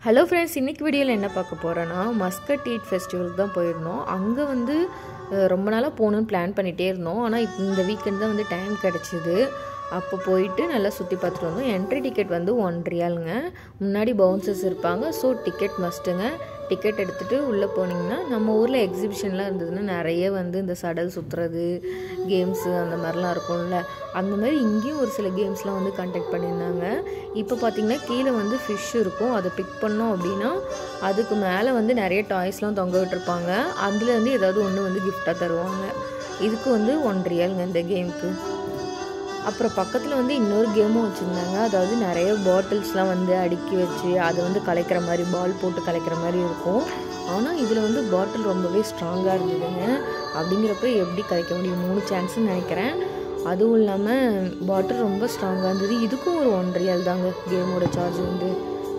hello friends இன்றைக்கி வீடியோவில் என்ன பார்க்க போகிறோன்னா மஸ்கட் ஈட் ஃபெஸ்டிவலுக்கு தான் போயிருந்தோம் அங்கே வந்து அஹ், ரொம்ப நாளாக போகணுன்னு பிளான் பண்ணிகிட்டே இருந்தோம் ஆனால் இப்போ இந்த வீக்கெண்ட் தான் வந்து டைம் கிடச்சிது அப்போ போயிட்டு நல்லா சுற்றி பார்த்துட்டு வந்தோம் என்ட்ரி டிக்கெட் வந்து ஒன் ரியாலுங்க முன்னாடி பவுன்சர்ஸ் இருப்பாங்க ஸோ டிக்கெட் மஸ்ட்டுங்க டிக்கெட் எடுத்துகிட்டு உள்ளே போனீங்கன்னா நம்ம ஊரில் எக்ஸிபிஷன்லாம் இருந்ததுன்னா நிறைய வந்து இந்த சடல் சுற்றுறது கேம்ஸு அந்த மாதிரிலாம் இருக்கும்ல அந்த மாதிரி இங்கேயும் ஒரு சில கேம்ஸ்லாம் வந்து கண்டக்ட் பண்ணியிருந்தாங்க இப்போ பார்த்தீங்கன்னா கீழே வந்து ஃபிஷ் இருக்கும் அதை பிக் பண்ணோம் அப்படின்னா அதுக்கு மேலே வந்து நிறைய டாய்ஸ்லாம் தொங்க விட்டுருப்பாங்க அதில் வந்து ஏதாவது ஒன்று வந்து கிஃப்டாக தருவாங்க இதுக்கு வந்து ஒன் ரியாலுங்க இந்த கேமுக்கு அப்புறம் பக்கத்தில் வந்து இன்னொரு கேமும் வச்சுருந்தாங்க அதாவது நிறைய பாட்டில்ஸ்லாம் வந்து அடுக்கி வச்சு அதை வந்து கலைக்கிற மாதிரி பால் போட்டு கலைக்கிற மாதிரி இருக்கும் ஆனால் இதில் வந்து பாட்டில் ரொம்பவே ஸ்ட்ராங்காக இருந்ததுங்க அப்படிங்கிறப்ப எப்படி கலைக்க முடியும் மூணு சான்ஸ்னு நினைக்கிறேன் அதுவும் இல்லாமல் பாட்டில் ரொம்ப ஸ்ட்ராங்காக இருந்தது இதுக்கும் ஒரு ஒன் ரியல் தாங்க கேமோட சார்ஜ் வந்து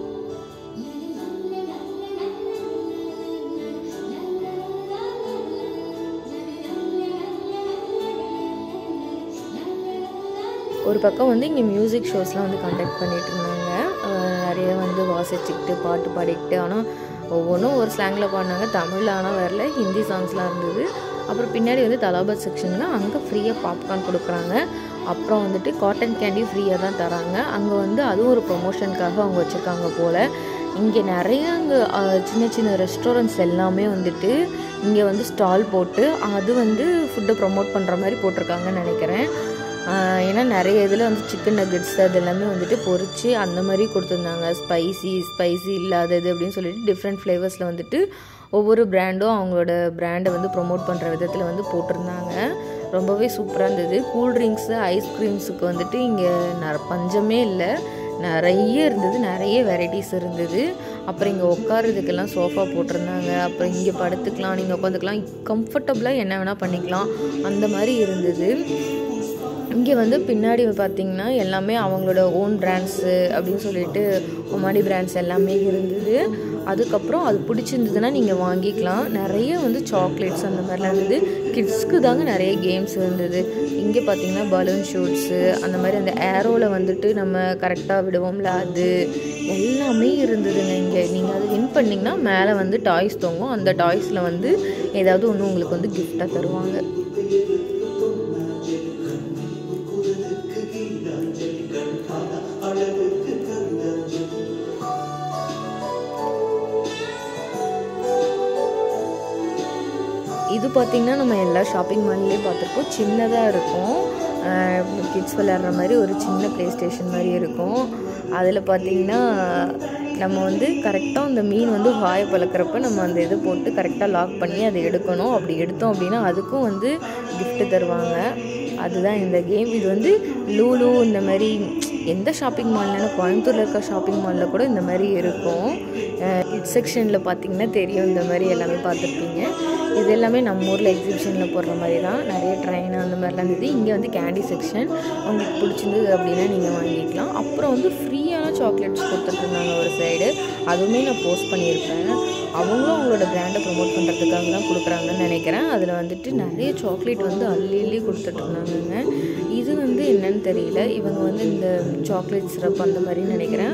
ஒரு பக்கம் வந்து இங்கே மியூசிக் ஷோஸ்லாம் வந்து கண்டக்ட் பண்ணிட்டு இருந்தாங்க அஹ் நிறைய வந்து வாசிச்சுக்கிட்டு பாட்டு பாடிக்கிட்டு ஆனால் ஒவ்வொன்றும் ஒரு ஸ்லாங்கில் பாடினாங்க தமிழில் ஆனால் வரல ஹிந்தி சாங்ஸ்லாம் இருந்தது அப்புறம் பின்னாடி வந்து தலாபத் செக்ஷனில் அங்கே ஃப்ரீயாக பாப்கார்ன் கொடுக்குறாங்க அப்புறம் வந்துட்டு காட்டன் கேண்டி ஃப்ரீயாக தான் தராங்க அங்கே வந்து அதுவும் ஒரு ப்ரொமோஷனுக்காக அவங்க வச்சுருக்காங்க போல் இங்கே நிறைய அங்கே சின்ன சின்ன ரெஸ்டாரண்ட்ஸ் எல்லாமே வந்துட்டு இங்கே வந்து ஸ்டால் போட்டு அது வந்து ஃபுட்டை ப்ரொமோட் பண்ணுற மாதிரி போட்டிருக்காங்கன்னு நினைக்கிறேன் ஆஹ் ஏன்னா நிறைய இதில் வந்து சிக்கன் நக்கெட்ஸ் அது எல்லாமே வந்துட்டு பொரிச்சு அந்த மாதிரி கொடுத்துருந்தாங்க ஸ்பைசி ஸ்பைசி இல்லாதது அப்படின்னு சொல்லிட்டு டிஃப்ரெண்ட் ஃப்ளேவர்ஸில் வந்துட்டு ஒவ்வொரு பிராண்டும் அவங்களோட பிராண்டை வந்து ப்ரொமோட் பண்ணுற விதத்தில் வந்து போட்டிருந்தாங்க ரொம்பவே சூப்பராக இருந்தது கூல்ட்ரிங்க்ஸு ஐஸ்கிரீம்ஸுக்கு வந்துட்டு இங்கே ந பஞ்சமே இல்லை நிறைய இருந்தது நிறைய வெரைட்டிஸ் இருந்தது அப்புறம் இங்கே உட்காரதுக்கெல்லாம் சோஃபா போட்டிருந்தாங்க அப்புறம் இங்கே படுத்துக்கலாம் நீங்கள் உட்காந்துக்கலாம் கம்ஃபர்டபுளாக என்ன வேணால் பண்ணிக்கலாம் அந்த மாதிரி இருந்தது இங்கே வந்து பின்னாடி பார்த்தீங்கன்னா எல்லாமே அவங்களோட ஓன் பிராண்ட்ஸு அப்படின்னு சொல்லிட்டு ஒமாடி பிராண்ட்ஸ் எல்லாமே இருந்தது அதுக்கப்புறம் அது பிடிச்சிருந்ததுன்னா நீங்கள் வாங்கிக்கலாம் நிறைய வந்து சாக்லேட்ஸ் அந்த மாதிரிலாம் இருந்தது கிட்ஸ்க்கு தாங்க நிறைய கேம்ஸ் இருந்தது இங்கே பார்த்தீங்கன்னா பலூன் ஷூட்ஸு அந்த மாதிரி அந்த ஏரோவில் வந்துட்டு நம்ம கரெக்டாக விடுவோம்ல அது எல்லாமே இருந்ததுங்க இங்கே நீங்கள் அது வின் பண்ணிங்கன்னா மேலே வந்து டாய்ஸ் தொங்கும் அந்த டாய்ஸில் வந்து ஏதாவது ஒன்று உங்களுக்கு வந்து கிஃப்டாக தருவாங்க இது பார்த்திங்கன்னா நம்ம எல்லா ஷாப்பிங் மால்லேயும் பார்த்துருப்போம் சின்னதாக இருக்கும் கிட்ஸ் விளையாடுற மாதிரி ஒரு சின்ன ப்ளே ஸ்டேஷன் மாதிரி இருக்கும் அதில் பார்த்திங்கன்னா நம்ம வந்து கரெக்டாக அந்த மீன் வந்து வாயை பழக்கிறப்ப நம்ம அந்த இது போட்டு கரெக்டாக லாக் பண்ணி அதை எடுக்கணும் அப்படி எடுத்தோம் அப்படின்னா அதுக்கும் வந்து gift தருவாங்க அதுதான் இந்த கேம் இது வந்து லூலு இந்த மாதிரி எந்த ஷாப்பிங் மால்னா கோயம்புத்தூரில் இருக்க ஷாப்பிங் மாலில் கூட இந்த மாதிரி இருக்கும் கிட் செக்ஷனில் பார்த்தீங்கன்னா தெரியும் இந்த மாதிரி எல்லாமே பார்த்துருப்பீங்க இது எல்லாமே நம்ம ஊரில் எக்ஸிபிஷனில் போடுற மாதிரி தான் நிறைய ட்ரெயின் அந்த மாதிரிலாம் இருந்தது இங்கே வந்து கேண்டி செக்ஷன் உங்களுக்கு பிடிச்சிருந்தது அப்படின்னா நீங்கள் வாங்கிக்கலாம் அப்புறம் வந்து ஃப்ரீயான சாக்லேட்ஸ் கொடுத்துட்ருந்தாங்க ஒரு சைடு அதுவுமே நான் போஸ்ட் பண்ணியிருப்பேன் அவங்களும் அவங்களோட பிராண்டை ப்ரொமோட் பண்ணுறதுக்காக தான் கொடுக்குறாங்கன்னு நினைக்கிறேன் அதில் வந்துட்டு நிறைய சாக்லேட் வந்து அள்ளி அள்ளி கொடுத்துட்ருந்தாங்கங்க இது வந்து என்னன்னு தெரியல இவங்க வந்து இந்த சாக்லேட் சிரப் அந்த மாதிரி நினைக்கிறேன்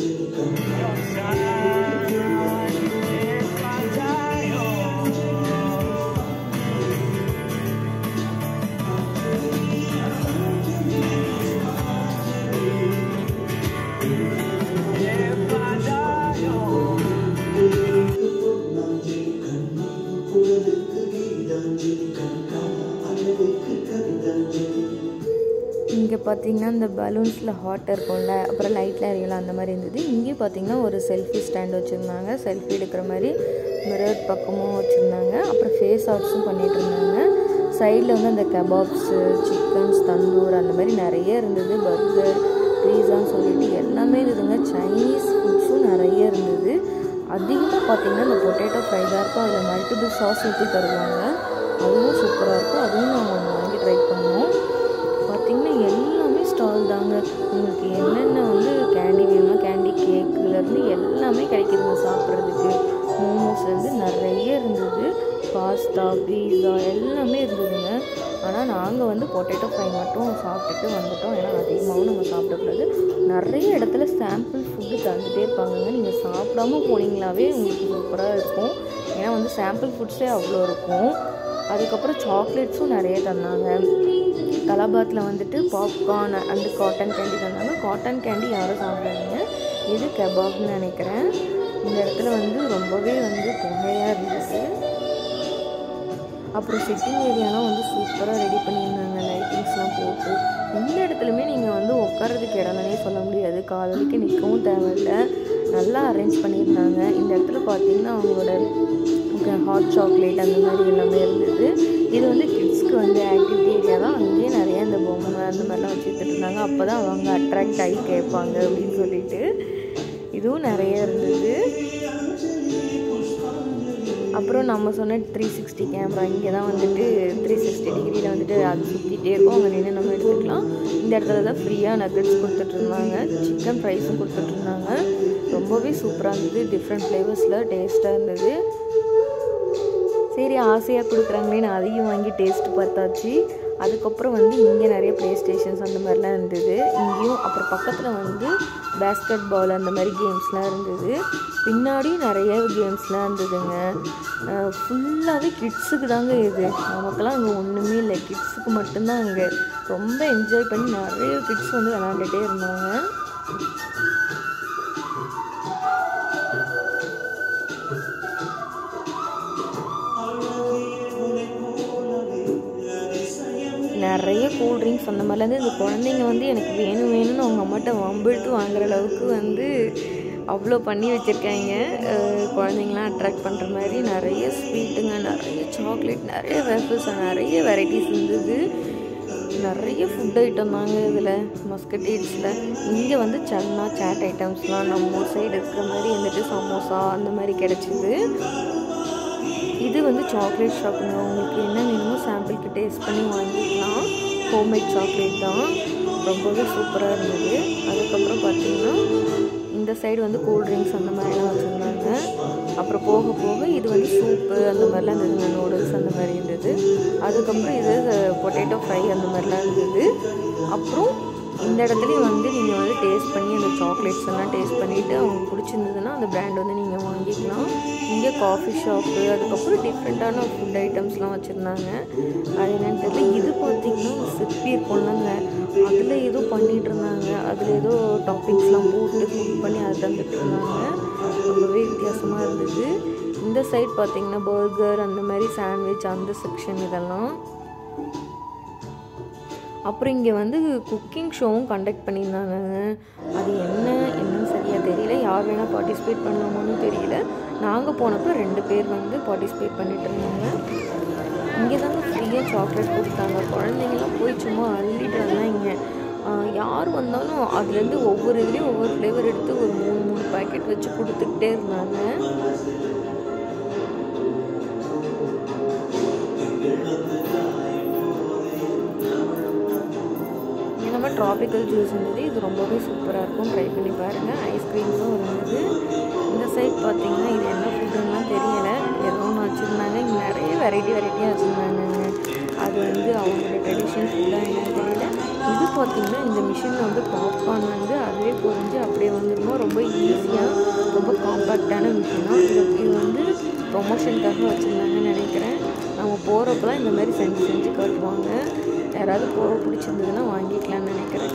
இங்கே பார்த்தீங்கன்னா இந்த பலூன்ஸில் ஹாட் இருக்கும்ல அப்புறம் லைட்டில் எரியலாம் அந்த மாதிரி இருந்தது இங்கேயும் பார்த்தீங்கன்னா ஒரு செல்ஃபி ஸ்டாண்ட் வச்சுருந்தாங்க செல்ஃபி எடுக்கிற மாதிரி மிரர் பக்கமும் வச்சுருந்தாங்க அப்புறம் ஃபேஸ் ஆர்ட்ஸும் பண்ணிகிட்டு இருந்தாங்க சைடில் வந்து அந்த கபாப்ஸு சிக்கன்ஸ் தந்தூர் அந்த மாதிரி நிறைய இருந்தது பர்கர் பீஸான்னு சொல்லிட்டு எல்லாமே இருந்ததுங்க சைனீஸ் ஃபுட்ஸும் நிறைய இருந்தது அதிகமாக பார்த்தீங்கன்னா இந்த பொட்டேட்டோ ஃப்ரை தான் இருக்கும் அதில் மல்டிபிள் சாஸ் ஊற்றி தருவாங்க அதுவும் சூப்பராக இருக்கும் அதுவும் நாங்கள் ஒன்று வாங்கி ட்ரை பண்ணோம் பார்த்தீங்கன்னா எல்லாமே ஸ்டால் தாங்க உங்களுக்கு என்னென்ன வந்து கேண்டி வேணும்னா கேண்டி கேக்குலேருந்து எல்லாமே கிடைக்குதுங்க சாப்பிட்றதுக்கு மோமோஸ்லேருந்து நிறைய இருந்தது பாஸ்தா பீஸா எல்லாமே இருந்ததுங்க ஆனால் நாங்கள் வந்து பொட்டேட்டோ ஃப்ரை மட்டும் சாப்பிட்டுட்டு வந்துட்டோம் ஏன்னா அதிகமாகவும் நம்ம சாப்பிடக்கூடாது நிறைய இடத்துல சாம்பிள் ஃபுட்டு தந்துகிட்டே இருப்பாங்கங்க நீங்கள் சாப்பிடாம போனீங்களாவே உங்களுக்கு சூப்பராக இருக்கும் ஏன்னா வந்து சாம்பிள் ஃபுட்ஸே அவ்வளோ இருக்கும் அதுக்கப்புறம் சாக்லேட்ஸும் நிறைய தந்தாங்க கலாபாத்தில் வந்துட்டு பாப்கார்ன் அண்டு காட்டன் கேண்டி தந்தாங்க காட்டன் கேண்டி யாரும் சாப்பிடாதீங்க இது கபாப்னு நினைக்கிறேன் இந்த இடத்துல வந்து ரொம்பவே வந்து புகையாக இருந்துச்சு அப்புறம் சிட்டிங் ஏரியாலாம் வந்து சூப்பராக ரெடி பண்ணியிருந்தாங்க லைட்டிங்ஸ்லாம் போட்டு எந்த இடத்துலையுமே நீங்கள் வந்து உட்காரதுக்கு இடம்னே சொல்ல முடியாது கால் வலிக்கு நிற்கவும் தேவையில்ல நல்லா அரேஞ்ச் பண்ணியிருந்தாங்க இந்த இடத்துல பார்த்தீங்கன்னா அவங்களோட ஹாட் சாக்லேட் அந்த மாதிரி எல்லாமே இருந்தது இது வந்து கிட்ஸ்க்கு வந்து ஆக்டிவிட்டி ஏரியா தான் அங்கேயே நிறைய இந்த பொம்மை அந்த மாதிரிலாம் வச்சு வித்துட்டு இருந்தாங்க அப்போ தான் அவங்க அட்ராக்ட் ஆகி கேட்பாங்க அப்படின்னு சொல்லிட்டு இதுவும் நிறைய இருந்தது அப்புறம் நம்ம சொன்ன த்ரீ சிக்ஸ்டி கேமரா இங்கே தான் வந்துட்டு த்ரீ சிக்ஸ்டி டிகிரியில் வந்துட்டு அது சுற்றிட்டே இருக்கும் அங்கே நின்று நம்ம எடுத்துக்கலாம் இந்த இடத்துல தான் ஃப்ரீயாக நக்கட்ஸ் கொடுத்துட்ருந்தாங்க சிக்கன் ஃப்ரைஸும் கொடுத்துட்ருந்தாங்க ரொம்பவே சூப்பராக இருந்தது டிஃப்ரெண்ட் ஃப்ளேவர்ஸில் டேஸ்ட்டாக இருந்தது சரி ஆசையாக கொடுக்குறாங்களேன்னு அதையும் வாங்கி டேஸ்ட் பார்த்தாச்சு அதுக்கப்புறம் வந்து இங்கே நிறைய ப்ளே ஸ்டேஷன்ஸ் அந்த மாதிரிலாம் இருந்தது இங்கேயும் அப்புறம் பக்கத்தில் வந்து பேஸ்கெட் பால் அந்த மாதிரி கேம்ஸ்லாம் இருந்தது பின்னாடி நிறைய கேம்ஸ்லாம் இருந்ததுங்க ஃபுல்லாகவே கிட்ஸுக்கு தாங்க இது நமக்கெல்லாம் அங்கே ஒன்றுமே இல்லை கிட்ஸுக்கு மட்டும்தான் அங்கே ரொம்ப என்ஜாய் பண்ணி நிறைய கிட்ஸ் வந்து விளாண்டுட்டே இருந்தாங்க நிறைய கூல்ட்ரிங்க்ஸ் அந்த மாதிரிலாம் இருந்து இந்த குழந்தைங்க வந்து எனக்கு வேணும் வேணும்னு அவங்க அம்மாட்ட வம்பிழுத்து வாங்குற அளவுக்கு வந்து அவ்வளோ பண்ணி வச்சுருக்காங்க குழந்தைங்களாம் அட்ராக்ட் பண்ணுற மாதிரி நிறைய ஸ்வீட்டுங்க நிறைய சாக்லேட் நிறைய வேஃபல்ஸ் நிறைய வெரைட்டிஸ் இருந்தது நிறைய ஃபுட் ஐட்டம் தாங்க இதில் மஸ்கட்டேட்ஸில் இங்கே வந்து சன்னா சாட் ஐட்டம்ஸ்லாம் நம்ம ஊர் சைடு இருக்கிற மாதிரி வந்துட்டு சமோசா அந்த மாதிரி கிடச்சிது இது வந்து சாக்லேட் ஷாப்புங்க உங்களுக்கு என்ன வேணுமோ சாம்பிளுக்கு டேஸ்ட் பண்ணி வாங்கிக்கலாம் ஹோம்மேட் சாக்லேட் தான் ரொம்பவே சூப்பராக இருந்தது அதுக்கப்புறம் பார்த்தீங்கன்னா இந்த சைடு வந்து கூல்ட்ரிங்க்ஸ் அந்த மாதிரிலாம் வச்சுருந்தாங்க அப்புறம் போக போக இது வந்து சூப்பு அந்த மாதிரிலாம் இருந்ததுங்க நூடுல்ஸ் அந்த மாதிரி இருந்தது அதுக்கப்புறம் இது பொட்டேட்டோ ஃப்ரை அந்த மாதிரிலாம் இருந்தது அப்புறம் இந்த இடத்துலையும் வந்து நீங்கள் வந்து டேஸ்ட் பண்ணி அந்த சாக்லேட்ஸ் எல்லாம் டேஸ்ட் பண்ணிவிட்டு அவங்களுக்கு பிடிச்சிருந்ததுன்னா அந்த பிராண்ட் வந்து நீங்கள் வாங்கிக்கலாம் இங்கே காஃபி ஷாப்பு அதுக்கப்புறம் டிஃப்ரெண்ட்டான ஃபுட் ஐட்டம்ஸ்லாம் வச்சுருந்தாங்க அது என்னன்னு தெரியல இது பார்த்தீங்கன்னா சிப்பி இருக்கும்லங்க அதில் ஏதோ பண்ணிகிட்டு இருந்தாங்க அதில் ஏதோ டாப்பிங்ஸ்லாம் போட்டு குக் பண்ணி அதை தந்துட்டு இருந்தாங்க ரொம்பவே வித்தியாசமாக இருந்தது இந்த சைட் பார்த்தீங்கன்னா பர்கர் அந்த மாதிரி சாண்ட்விச் அந்த செக்ஷன் இதெல்லாம் அப்புறம் இங்கே வந்து குக்கிங் ஷோவும் கண்டக்ட் பண்ணியிருந்தாங்கங்க அது என்ன என்னன்னு சரியாக தெரியல யார் வேணால் பார்ட்டிசிபேட் பண்ணலாமோன்னு தெரியல நாங்கள் போனப்போ ரெண்டு பேர் வந்து பார்ட்டிசிபேட் பண்ணிட்டு இருந்தாங்க இங்கே தாங்க ஃப்ரீயாக சாக்லேட் கொடுத்தாங்க குழந்தைங்களாம் போய் சும்மா அள்ளிட்டு வந்தாங்க யார் வந்தாலும் அதுலேருந்து ஒவ்வொரு இதுலேயும் ஒவ்வொரு ஃப்ளேவர் எடுத்து ஒரு மூணு மூணு பேக்கெட் வச்சு கொடுத்துக்கிட்டே இருந்தாங்க நம்ம ட்ராபிக்கல் ஜூஸ் இருந்தது இது ரொம்பவே சூப்பராக இருக்கும் ட்ரை பண்ணி பாருங்கள் ஐஸ்கிரீம்ஸும் இருந்தது இந்த சைட் பார்த்தீங்கன்னா இது என்ன ஃபுட்டுலாம் தெரியல ஏதோ ஒன்று வச்சுருந்தாங்க இங்கே நிறைய வெரைட்டி வெரைட்டியாக வச்சுருந்தாங்கங்க அது வந்து அவங்களோட ட்ரெடிஷ்னல் ஃபுட்டாக என்னன்னு தெரியல இது பார்த்தீங்கன்னா இந்த மிஷினில் வந்து பாப்கார்ன் வந்து அதுவே பொரிஞ்சு அப்படியே வந்துருமோ ரொம்ப ஈஸியாக ரொம்ப காம்பேக்டான மிஷின் தான் இது இது வந்து ப்ரொமோஷனுக்காக வச்சுருந்தாங்கன்னு நினைக்கிறேன் நம்ம போகிறப்பெல்லாம் இந்த மாதிரி செஞ்சு செஞ்சு காட்டுவாங்க யாராவது போக பிடிச்சிருந்ததுன்னா வாங்கிக்கலாம்னு நினைக்கிறேன்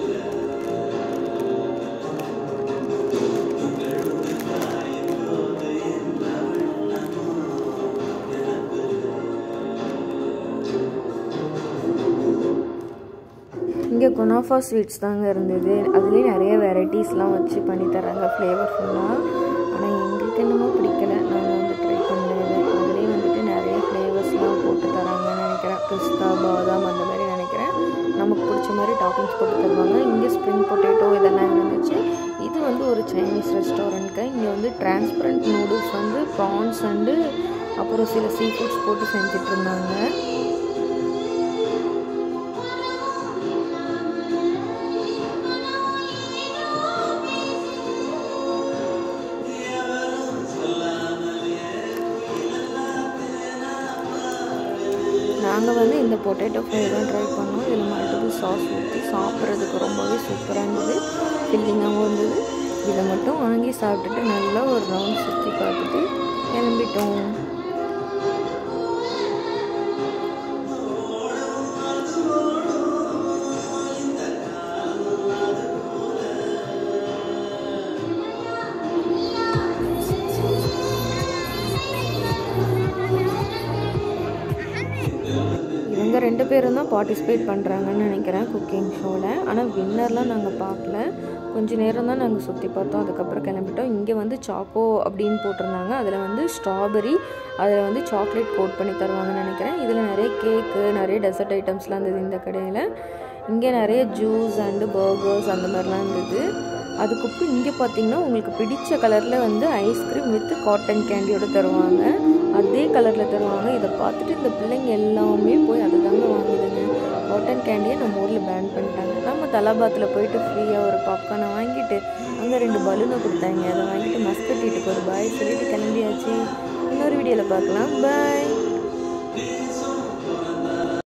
இங்கே குனாஃபா ஸ்வீட்ஸ் தாங்க இருந்தது அதுலேயே நிறைய வெரைட்டிஸ்லாம் வச்சு பண்ணி தராங்க ஃப்ளேவர்ஃபுல்லாக ஆனால் எங்களுக்கு என்னமோ பிடிக்கல நாங்கள் வந்து ட்ரை பண்ணது அதுலேயே வந்துட்டு நிறைய ஃப்ளேவர்ஸ்லாம் போட்டு தராங்கன்னு நினைக்கிறேன் பிஸ்தா பாதாம் அந்த மாதிரி நினைக்கிறேன் நமக்கு பிடிச்ச மாதிரி டாப்பிங்ஸ் போட்டு தருவாங்க இங்கே ஸ்ப்ரிங் பொட்டேட்டோ இதெல்லாம் இருந்துச்சு இது வந்து ஒரு சைனீஸ் ரெஸ்டாரண்ட்க்கு இங்கே வந்து டிரான்ஸ்பரண்ட் நூடுல்ஸ் வந்து ப்ரான்ஸ் அண்டு அப்புறம் சில சீ ஃபுட்ஸ் போட்டு செஞ்சுட்டு இருந்தாங்க நாங்கள் வந்து இந்த பொட்டேட்டோ ஃப்ரை தான் ட்ரை பண்ணோம் இதில் மல்டிபிள் சாஸ் ஊற்றி சாப்பிட்றதுக்கு ரொம்பவே சூப்பராக இருந்தது ஃபில்லிங்காகவும் இருந்தது இதை மட்டும் வாங்கி சாப்பிட்டுட்டு நல்லா ஒரு ரவுண்ட் சுற்றி பார்த்துட்டு கிளம்பிட்டோம் இவங்க ரெண்டு பேரும் தான் பார்ட்டிசிபேட் பண்ணுறாங்கன்னு நினைக்கிறேன் குக்கிங் ஷோவில் ஆனால் வின்னர்லாம் நாங்கள் பார்க்கல கொஞ்ச நேரம் தான் நாங்கள் சுற்றி பார்த்தோம் அதுக்கப்புறம் கிளம்பிட்டோம் இங்கே வந்து சாக்கோ அப்படின்னு போட்டிருந்தாங்க அதில் வந்து ஸ்ட்ராபெரி அதில் வந்து சாக்லேட் கோட் பண்ணி தருவாங்கன்னு நினைக்கிறேன் இதில் நிறைய கேக்கு நிறைய டெசர்ட் ஐட்டம்ஸ்லாம் இருந்தது இந்த கடையில் இங்கே நிறைய ஜூஸ் அண்டு பர்கர்ஸ் அந்த மாதிரிலாம் இருந்தது அதுக்கப்புறம் இங்கே பார்த்தீங்கன்னா உங்களுக்கு பிடிச்ச கலரில் வந்து ஐஸ்கிரீம் வித் காட்டன் கேண்டியோட தருவாங்க அதே கலரில் தருவாங்க இதை பார்த்துட்டு இந்த பிள்ளைங்க எல்லாமே போய் அதை தாங்க வாங்குதுங்க காட்டன் கேண்டியை நம்ம ஊரில் பேன் பண்ணிட்டாங்க நம்ம தலாபாத்தில் போயிட்டு ஃப்ரீயாக ஒரு பாப்கார்னை வாங்கிட்டு அங்கே ரெண்டு பலூனை கொடுத்தாங்க அதை வாங்கிட்டு மஸ்கட் வீட்டுக்கு ஒரு பாய் சொல்லிட்டு கிளம்பியாச்சு இன்னொரு வீடியோவில் பார்க்கலாம் பாய்